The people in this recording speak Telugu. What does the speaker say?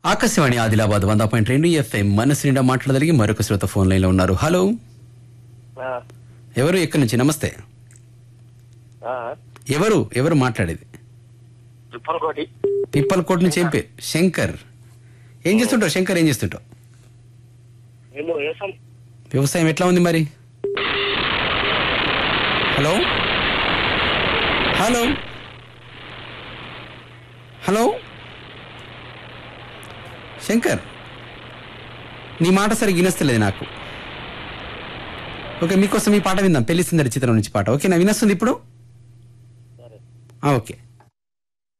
ఆకాశవాణి ఆదిలాబాద్ వంద పాయింట్ రెండు ఎఫ్ఎం మనసు నిండా మాట్లాడగలిగి మరొక శ్రోత ఫోన్ లైన్ లో ఉన్నారు హలో ఆ, ఎవరు ఎక్కడి నుంచి నమస్తే ఆ, ఎవరు ఎవరు మాట్లాడేది తిప్పలకోటి పిప్పలకోట నుంచి ఏం పేరు శంకర్ ఏం చేస్తుంటావు శంకర్ ఏం చేస్తుంటావు మేము వేసాం వ్యవసాయం ఎట్లా ఉంది మరి హలో హలో హలో శంకర్ నీ మాట సరిగ్గా వినస్తలేదు నాకు ఓకే మీకోసం ఈ పాట విందాం పెళ్లి సిందరి చిత్రం నుంచి పాట ఓకేనా వినస్తుంది ఇప్పుడు సరే ఆ, ఓకే